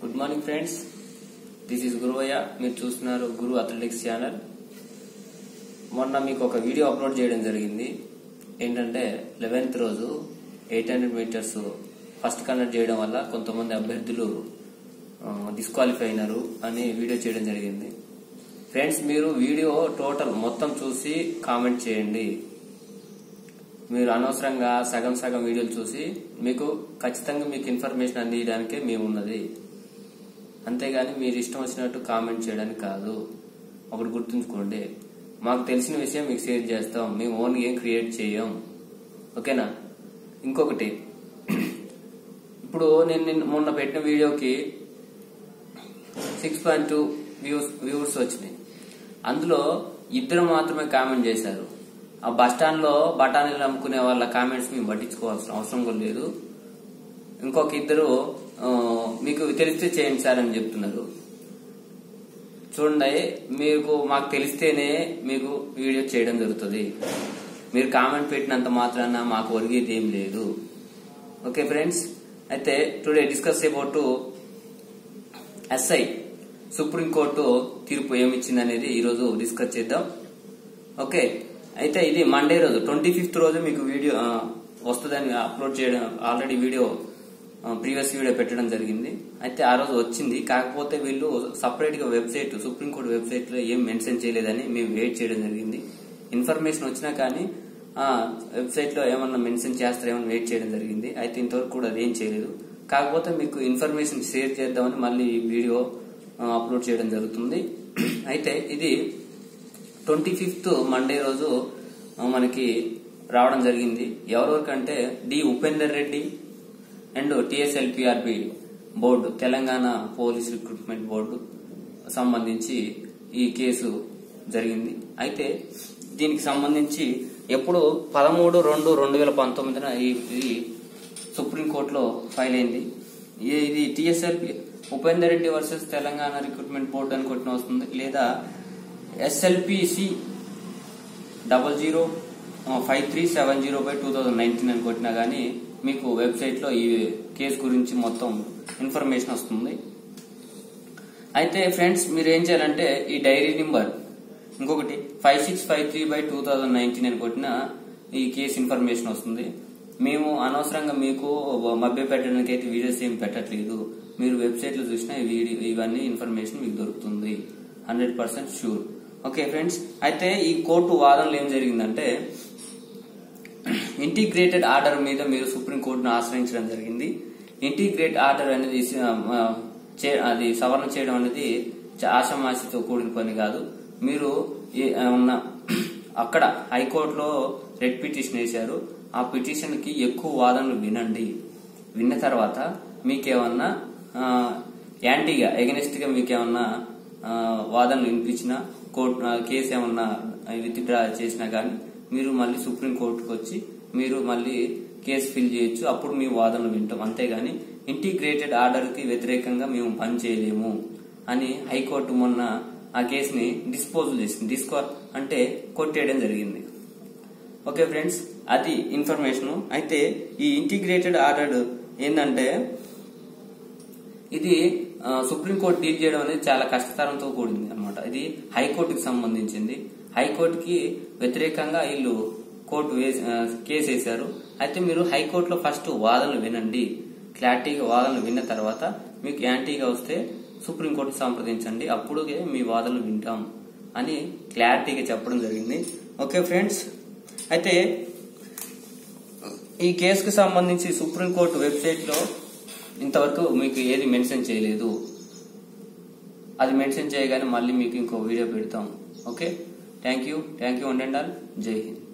good morning friends this is Guruvayya మీరు చూస్తున్నారు గురు athletics channel మొన్న మీకు ఒక వీడియో అప్లోడ్ చేయడం జరిగింది ఏంటంటే లెవెన్త్ రోజు eight hundred meters first conduct చేయడం వల్ల కొంతమంది అభ్యర్థులు డిస్క్వాలిఫై అయినారు అని వీడియో చేయడం జరిగింది ఫ్రెండ్స్ మీరు వీడియో టోటల్ మొత్తం చూసి కామెంట్ చేయండి మీరు అనవసరంగా సగం సగం వీడియోలు చూసి మీకు ఖచ్చితంగా మీకు ఇన్ఫర్మేషన్ అందించడానికే మేము ఉన్నది అంతేగాని మీరు ఇష్టం వచ్చినట్టు కామెంట్ చేయడానికి కాదు ఒకటి గుర్తుంచుకోండి మాకు తెలిసిన విషయం మీకు షేర్ చేస్తాం మేము ఓన్ ఏం క్రియేట్ చేయం ఓకేనా ఇంకొకటి ఇప్పుడు నేను నిన్న మొన్న పెట్టిన వీడియోకి six point two views viewers వచ్చినాయి అందులో ఇద్దరు మాత్రమే కామెంట్ చేశారు ఆ బస్ స్టాండ్ లో బఠానీలు అమ్ముకునే వాళ్ళ కామెంట్స్ మేము పట్టించుకోవాల్సిన అవసరం కూడా లేదు ఇంకొక ఇద్దరు ఆ, మీకు తెలిస్తే చేయండి సార్ అని చెప్తున్నారు చూడండి మీకు మాకు తెలిస్తేనే మీకు వీడియో చేయడం జరుగుతుంది మీరు కామెంట్ పెట్టినంత మాత్రాన మాకు ఒరిగేది ఏం లేదు ఓకే ఫ్రెండ్స్ అయితే today discuss about SI supreme court తీర్పు ఏమిచ్చింది అనేది ఈరోజు డిస్కస్ చేద్దాం ఓకే అయితే ఇది మండే రోజు ట్వంటీ ఫిఫ్త్ రోజు మీకు వీడియో ఆ, వస్తుందని అప్లోడ్ చేయడం ఆల్రెడీ వీడియో ప్రీవియస్ వీడియో పెట్టడం జరిగింది అయితే ఆ రోజు వచ్చింది కాకపోతే వీళ్ళు సపరేట్ గా వెబ్సైట్ సుప్రీంకోర్టు వెబ్సైట్ లో ఏం మెన్షన్ చేయలేదని మేము వెయిట్ చేయడం జరిగింది ఇన్ఫర్మేషన్ వచ్చినా కానీ ఆ వెబ్సైట్ లో ఏమన్నా మెన్షన్ చేస్తారేమని వెయిట్ చేయడం జరిగింది అయితే ఇంతవరకు కూడా అదేం చేయలేదు కాకపోతే మీకు ఇన్ఫర్మేషన్ షేర్ చేద్దామని మళ్ళీ ఈ వీడియో ఆ, అప్లోడ్ చేయడం జరుగుతుంది అయితే ఇది ట్వంటీ ఫిఫ్త్ మండే రోజు ఆ, మనకి రావడం జరిగింది ఎవరెవరికంటే D Upender Reddy and TSLPRB board Telangana police recruitment board సంబంధించి ఈ కేసు జరిగింది అయితే దీనికి సంబంధించి ఎప్పుడు పదమూడు రెండు రెండు వేల పంతొమ్మిదిన ఈ ఇది సుప్రీంకోర్టులో ఫైల్ అయింది ఈ- ఇది TSLP Upender Reddy versus Telangana recruitment board అని కొట్టిన వస్తుంది లేదా SLPC double zero five three seven zero by two thousand nineteen అని కొట్టినా కానీ మీకు వెబ్సైట్ లో ఈ కేసు గురించి మొత్తం ఇన్ఫర్మేషన్ వస్తుంది అయితే ఫ్రెండ్స్ మీరు ఏం చేయాలంటే ఈ డైరీ నెంబర్ ఇంకొకటి five six five three by two thousand nineteen అని కొట్టిన ఈ కేసు ఇన్ఫర్మేషన్ వస్తుంది మేము అనవసరంగా మీకు మభ్య పెట్టడానికి అయితే వీడియోస్ ఏం పెట్టట్లేదు మీరు వెబ్సైట్ లో చూసిన ఈ వీడియో ఇవన్నీ ఇన్ఫర్మేషన్ మీకు దొరుకుతుంది hundred percent sure okay friends అయితే ఈ కోర్టు వాదనలో ఏం జరిగిందంటే ఇంటిగ్రేటెడ్ ఆర్డర్ మీద మీరు సుప్రీంకోర్టును ఆశ్రయించడం జరిగింది ఇంటిగ్రేట్ ఆర్డర్ అనేది ఆ, చే- అది సవరణ చేయడం అనేది చ- ఆషామాషితో కూడిన పని కాదు మీరు ఏ- ఉన్న అక్కడ హైకోర్టులో రెడ్ పిటిషన్ వేశారు ఆ పిటిషన్ కి ఎక్కువ వాదనలు వినండి విన్న తర్వాత మీకేమన్నా ఆ, యాంటీగా ఎగనెస్ట్ గా మీకేమన్నా ఆ, వాదనలు వినిపించినా కోర్టు ఆ, కేసు ఏమన్నా విత్డ్రా చేసినా కానీ మీరు మళ్ళీ సుప్రీం కోర్టుకు వచ్చి మీరు మళ్ళీ కేసు ఫిల్ చేయొచ్చు అప్పుడు మీ వాదనలు వింటాం అంతేగాని ఇంటిగ్రేటెడ్ ఆర్డర్ కి వ్యతిరేకంగా మేము పని చేయలేము అని హైకోర్టు మొన్న ఆ కేసుని డిస్పోజల్ చేసింది డిస్కో అంటే కొట్టేయడం జరిగింది ఓకే ఫ్రెండ్స్ అది ఇన్ఫర్మేషన్ అయితే ఈ ఇంటిగ్రేటెడ్ ఆర్డర్ ఏంటంటే ఇది ఆ, సుప్రీంకోర్టు డీల్ చేయడం అనేది చాలా కష్టతరంతో కూడింది అనమాట ఇది హైకోర్టుకి సంబంధించింది హైకోర్టుకి వ్యతిరేకంగా వీళ్ళు కోర్టు వేసి ఆ, కేసు వేశారు అయితే మీరు హైకోర్టులో ఫస్ట్ వాదనలు వినండి క్లారిటీగా వాదనలు విన్న తర్వాత మీకు యాంటీగా వస్తే సుప్రీంకోర్టు సంప్రదించండి అప్పుడు మీ వాదనలు వింటాం అని క్లారిటీగా చెప్పడం జరిగింది ఓకే ఫ్రెండ్స్ అయితే ఈ కేసుకు సంబంధించి సుప్రీంకోర్టు వెబ్సైట్ లో ఇంతవరకు మీకు ఏది మెన్షన్ చేయలేదు అది మెన్షన్ చేయగానే మళ్ళీ మీకు ఇంకో వీడియో పెడతాం okay thank you thank you ఉండండి జై హింద్